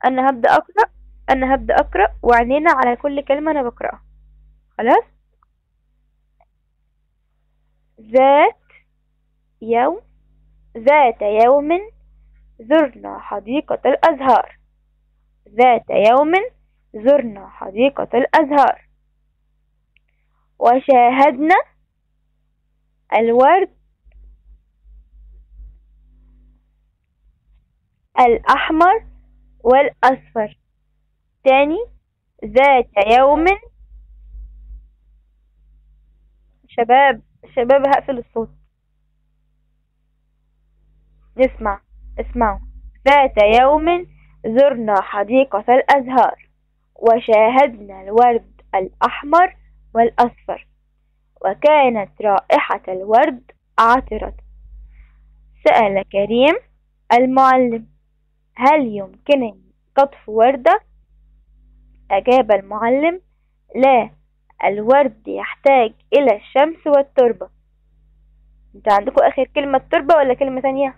انا هبدأ اقرأ انا هبدأ اقرأ وعينينا على كل كلمة انا بقرأها خلاص ذات يوم ذات يوم زرنا حديقة الأزهار ذات يوم زرنا حديقة الأزهار وشاهدنا الورد الأحمر والأصفر تاني ذات يوم شباب شباب هقفل الصوت نسمع اسمعوا ذات يوم زرنا حديقة الأزهار وشاهدنا الورد الأحمر والأصفر وكانت رائحة الورد عطرة سأل كريم المعلم هل يمكنني قطف وردة؟ أجاب المعلم لا الورد يحتاج إلى الشمس والتربة انت عندكم آخر كلمة تربة ولا كلمة تانية؟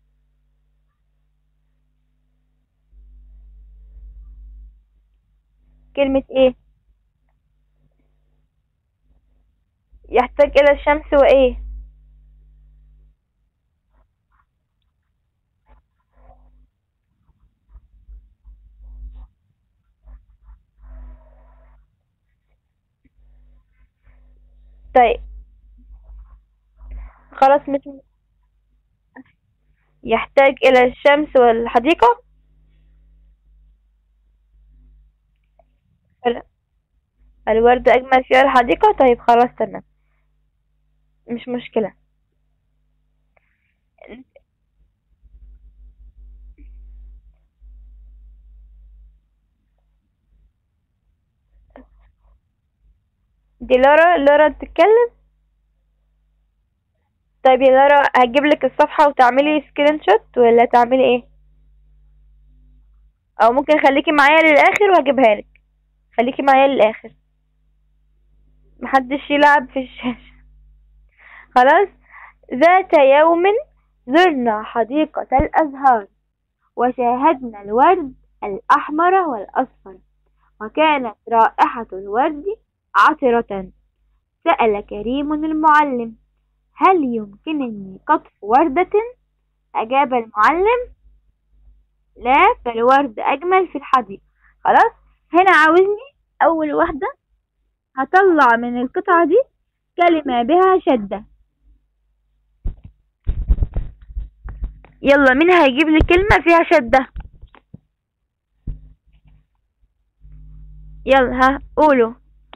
كلمة ايه؟ يحتاج إلى الشمس وإيه؟ طيب خلاص مش يحتاج إلى الشمس والحديقة لا. الورد أجمل فيها الحديقة طيب خلاص تمام مش مشكلة دي لارا لارا بتتكلم طيب يا لارا هجيب لك الصفحة وتعملي سكرين شوت ولا تعملي ايه او ممكن خليكي معايا للاخر وهجيبها لك خليكي معايا للاخر محدش يلعب في الشاشة خلاص ذات يوم زرنا حديقة الأزهار وشاهدنا الورد الأحمر والأصفر وكانت رائحة الورد عطرة سأل كريم المعلم هل يمكنني قطف وردة؟ أجاب المعلم لا فالورد أجمل في الحديقة خلاص هنا عاوزني أول واحدة هطلع من القطعة دي كلمة بها شدة يلا مين هيجيب لي كلمة فيها شدة يلا ها قولوا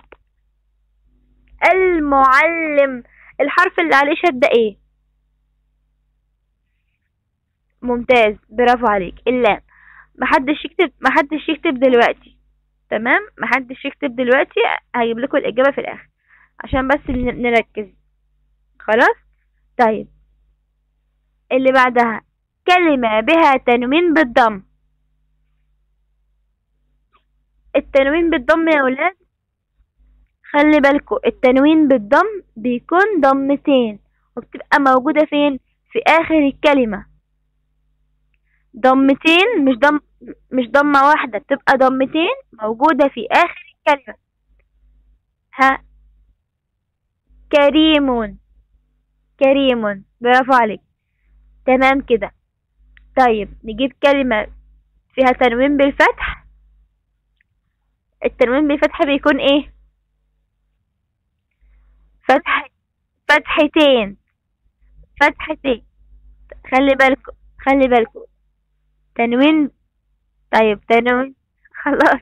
المعلم الحرف اللي عليه شدة ايه ممتاز برافو عليك اللام محدش يكتب محدش يكتب دلوقتي تمام محدش يكتب دلوقتي هجيب لكم الإجابة في الآخر عشان بس ن- نركز خلاص طيب اللي بعدها كلمة بها تنوين بالضم التنوين بالضم يا ولاد خلي بالكوا التنوين بالضم بيكون ضمتين وبتبقى موجودة فين في آخر الكلمة ضمتين مش ضم مش ضمة واحدة بتبقى ضمتين موجودة في آخر الكلمة ها كريم كريم برافو عليك تمام كده طيب نجيب كلمة فيها تنوين بالفتح التنوين بالفتح بيكون ايه فتح فتحتين فتحتين خلي بالكم خلي بالكم تنوين طيب تنوين خلاص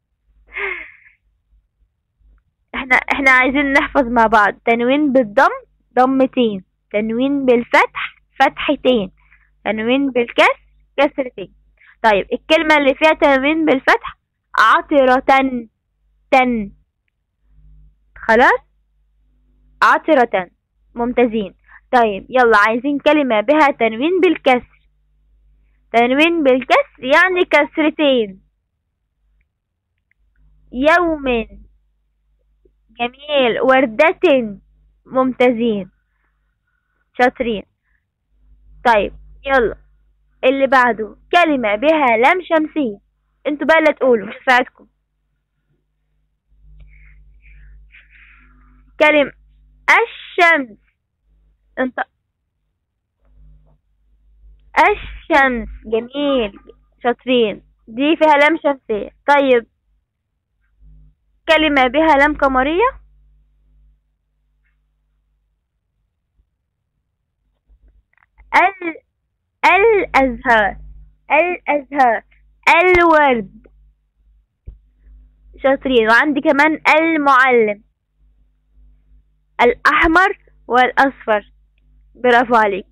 احنا احنا عايزين نحفظ مع بعض تنوين بالضم ضمتين تنوين بالفتح فتحتين تنوين بالكسر كسرتين طيب الكلمة اللي فيها تنوين بالفتح عطرة تن خلاص عطرة ممتازين طيب يلا عايزين كلمة بها تنوين بالكسر تنوين بالكسر يعني كسرتين يوم جميل وردة ممتازين شاطرين طيب يلا اللي بعده كلمة بها لام شمسية انتوا بقى اللي تقولوا مش هساعدكم كلمة الشمس انت الشمس جميل شاطرين دي فيها لام شمسية طيب كلمة بها لام قمرية ال الأزهار الأزهار الورد شاطرين وعندي كمان المعلم الأحمر والأصفر برافو عليك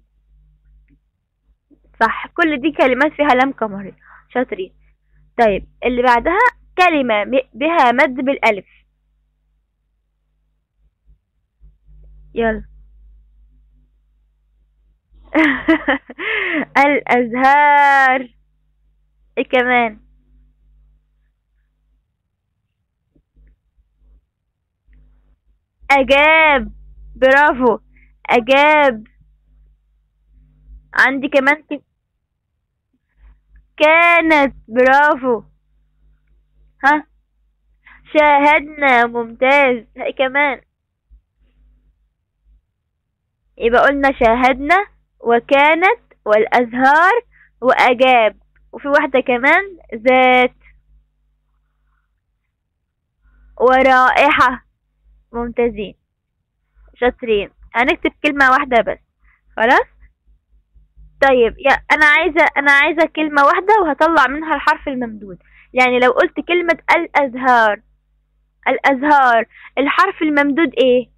صح كل دي كلمات فيها لام قمري شاطرين طيب اللي بعدها كلمة بها مد بالألف يلا الأزهار ايه كمان أجاب برافو أجاب عندي كمان كانت برافو ها شاهدنا ممتاز هاي كمان يبقى قلنا شاهدنا وكانت والأزهار وأجاب وفي واحدة كمان ذات ورائحة ممتازين شاطرين هنكتب كلمة واحدة بس خلاص طيب يا انا عايزة انا عايزة كلمة واحدة وهطلع منها الحرف الممدود يعني لو قلت كلمة الازهار الازهار الحرف الممدود ايه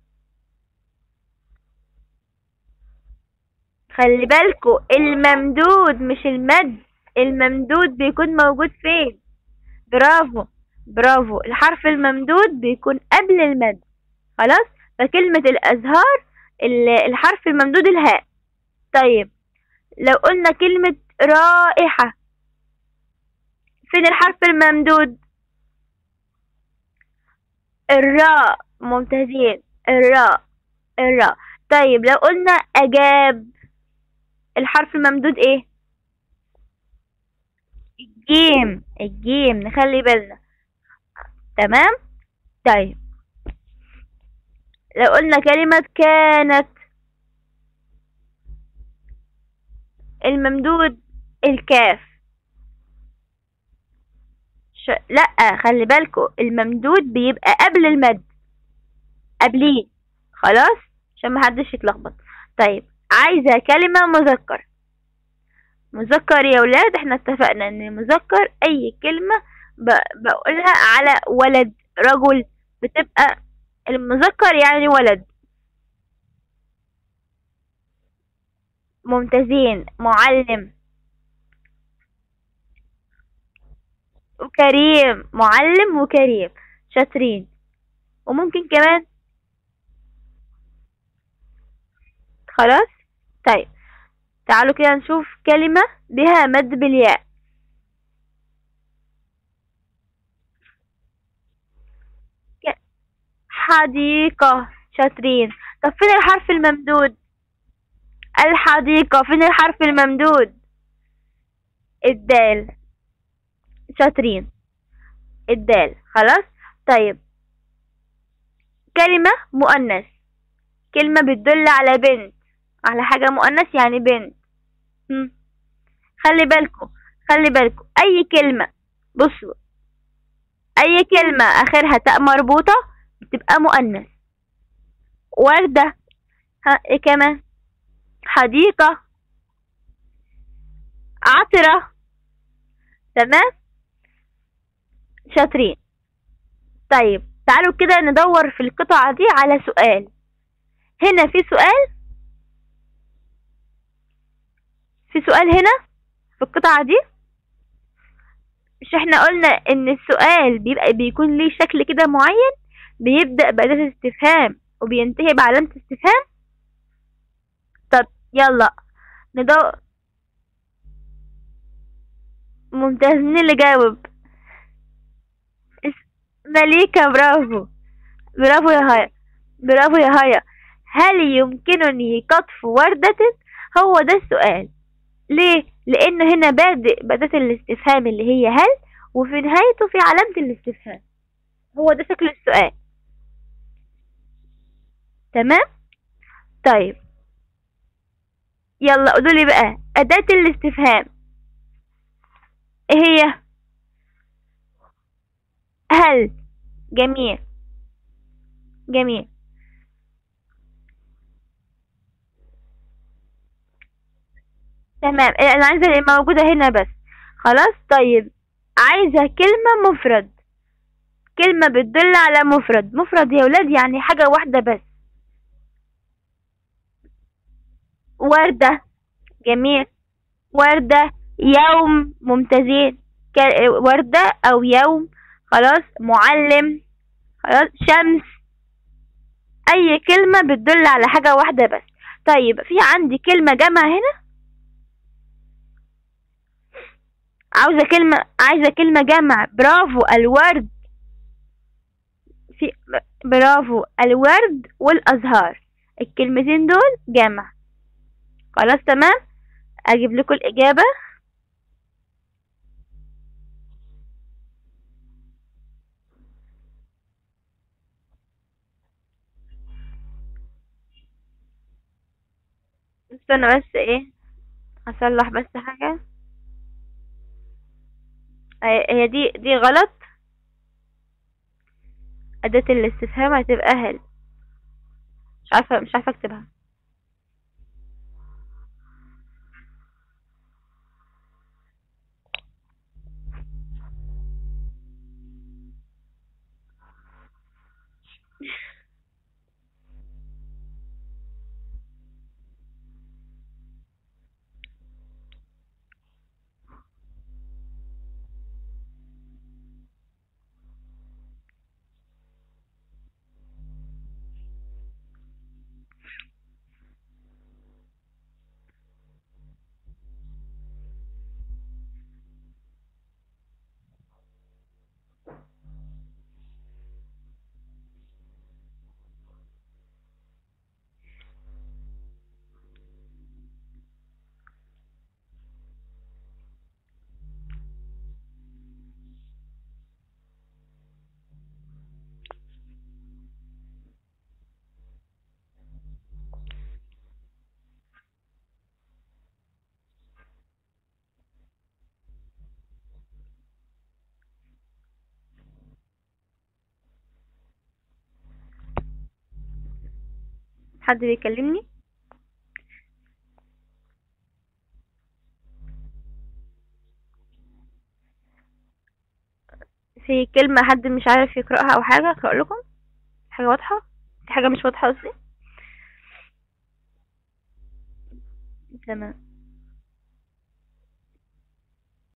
خلي بالكو الممدود مش المد الممدود بيكون موجود فين برافو برافو الحرف الممدود بيكون قبل المد خلاص فكلمة الأزهار الحرف الممدود الهاء طيب لو قلنا كلمة رائحة فين الحرف الممدود الراء ممتازين الراء الراء طيب لو قلنا أجاب الحرف الممدود ايه الجيم الجيم نخلي بالنا تمام طيب لو قلنا كلمة كانت الممدود الكاف ش... لا خلي بالكو الممدود بيبقى قبل المد قبليه خلاص عشان محدش يتلخبط طيب عايزة كلمة مذكر مذكر يا ولاد احنا اتفقنا ان مذكر اي كلمة ب... بقولها على ولد رجل بتبقى المذكر يعني ولد ممتازين معلم وكريم معلم وكريم شاطرين وممكن كمان خلاص طيب تعالوا كده نشوف كلمة بها مد بالياء حديقة شاطرين طب فين الحرف الممدود الحديقة فين الحرف الممدود الدال شاطرين الدال خلاص طيب كلمة مؤنث كلمة بتدل على بنت على حاجة مؤنث يعني بنت خلي بالكم خلي بالكم أي كلمة بصوا أي كلمة آخرها تاء مربوطة بتبقى مؤنث وردة ها ايه كمان حديقة عطرة تمام شاطرين طيب تعالوا كده ندور في القطعة دي على سؤال هنا في سؤال في سؤال هنا في القطعة دي مش احنا قلنا ان السؤال بيبقى بيكون ليه شكل كده معين بيبدأ بأداة استفهام وبينتهي بعلامة استفهام طب يلا ندور ممتاز مين اللي جاوب مليكة برافو برافو يا هيا برافو يا هيا هل يمكنني قطف وردة هو ده السؤال ليه لان هنا بادئ بأداة الاستفهام اللي هي هل وفي نهايته في علامة الاستفهام هو ده شكل السؤال تمام طيب يلا قولوا لي بقى أداة الاستفهام ايه هي هل جميل جميل تمام انا عايزة اللي موجودة هنا بس خلاص طيب عايزة كلمة مفرد كلمة بتدل على مفرد مفرد يا ولاد يعني حاجة واحدة بس وردة جميل وردة يوم ممتازين وردة أو يوم خلاص معلم خلاص شمس أي كلمة بتدل على حاجة واحدة بس طيب في عندي كلمة جمع هنا عاوزة كلمة عايزة كلمة جمع برافو الورد في برافو الورد والأزهار الكلمتين دول جمع خلاص تمام اجيب لكم الاجابة استنى بس ايه اصلح بس حاجة هي دي دي غلط أداة الاستفهام هتبقى هل مش عارفة مش عارفة اكتبها حد بيكلمني في كلمة حد مش عارف يقرأها أو حاجة أقرأ لكم حاجة واضحة في حاجة مش واضحة قصدي تمام